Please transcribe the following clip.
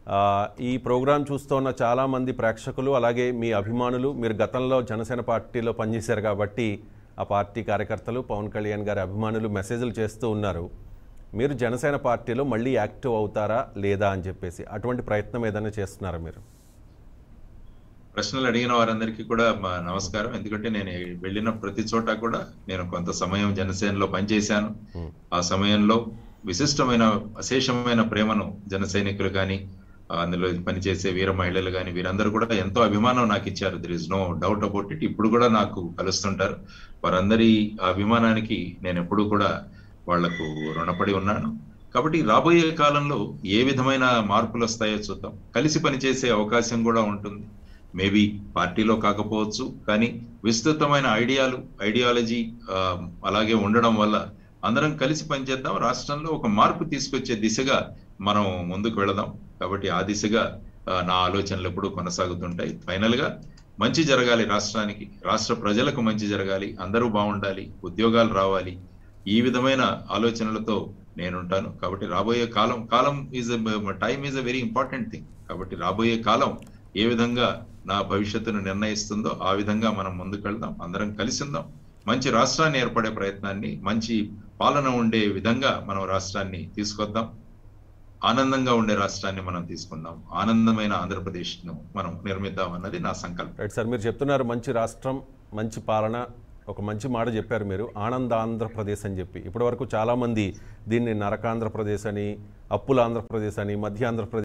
ఆ, ఈ ప్రోగ్రాం చూస్తున్న చాలామంది ప్రేక్షకులు అలాగే మీ అభిమానులు మీరు గతంలో జనసేన పార్టీలో పనిచేశారు కాబట్టి ఆ పార్టీ కార్యకర్తలు పవన్ కళ్యాణ్ గారి అభిమానులు మెసేజ్లు చేస్తూ ఉన్నారు మీరు జనసేన పార్టీలో మళ్ళీ యాక్టివ్ అవుతారా లేదా అని చెప్పేసి అటువంటి ప్రయత్నం ఏదైనా చేస్తున్నారా మీరు ప్రశ్నలు అడిగిన వారందరికీ కూడా మా నమస్కారం ఎందుకంటే నేను వెళ్ళిన ప్రతి చోట కూడా నేను కొంత సమయం జనసేనలో పనిచేశాను ఆ సమయంలో విశిష్టమైన అశేషమైన ప్రేమను జన సైనికులు కానీ అందులో పనిచేసే వీర మహిళలు కానీ వీరందరూ కూడా ఎంతో అభిమానం నాకు ఇచ్చారు there is no doubt about it ఇప్పుడు కూడా నాకు కలుస్తుంటారు వారందరి ఆ అభిమానానికి నేను ఎప్పుడూ కూడా వాళ్లకు రుణపడి ఉన్నాను కాబట్టి రాబోయే కాలంలో ఏ విధమైన మార్పులు వస్తాయో చూద్దాం కలిసి పనిచేసే అవకాశం కూడా ఉంటుంది మేబీ పార్టీలో కాకపోవచ్చు కానీ విస్తృతమైన ఐడియాలు ఐడియాలజీ అలాగే ఉండడం వల్ల అందరం కలిసి పనిచేద్దాం రాష్ట్రంలో ఒక మార్పు తీసుకొచ్చే దిశగా మనం ముందుకు వెళదాం కాబట్టి ఆ దిశగా ఆ, నా ఆలోచనలు ఎప్పుడూ కొనసాగుతుంటాయి ఫైనల్ గా మంచి జరగాలి రాష్ట్రానికి రాష్ట్ర ప్రజలకు మంచి జరగాలి అందరూ బాగుండాలి ఉద్యోగాలు రావాలి ఈ విధమైన ఆలోచనలతో నేనుంటాను కాబట్టి రాబోయే కాలం కాలం is time is a very important thing కాబట్టి రాబోయే కాలం ఏ విధంగా నా భవిష్యత్తును నిర్ణయిస్తుందో ఆ విధంగా మనం ముందుకు వెళ్దాం అందరం కలిసి ఉందాం మంచి రాష్ట్రాన్ని ఏర్పడే ప్రయత్నాన్ని మంచి పాలన ఉండే విధంగా మనం రాష్ట్రాన్ని తీసుకొద్దాం ఆనందంగా ఉండే రాష్ట్రాన్ని మనం తీసుకుందాం ఆనందమైన ఆంధ్రప్రదేశ్ ను మనం నిర్మిద్దాం అన్నది నా సంకల్పం రైట్ సార్ మీరు చెప్తున్నారు మంచి రాష్ట్రం మంచి పాలన ఒక మంచి మాట చెప్పారు మీరు ఆనంద ఆంధ్రప్రదేశ్ అని చెప్పి ఇప్పటివరకు చాలామంది దీన్ని నరకాంధ్రప్రదేశ్ అని అప్పుల ఆంధ్రప్రదేశ్ అని మధ్య ఆంధ్రప్రదేశ్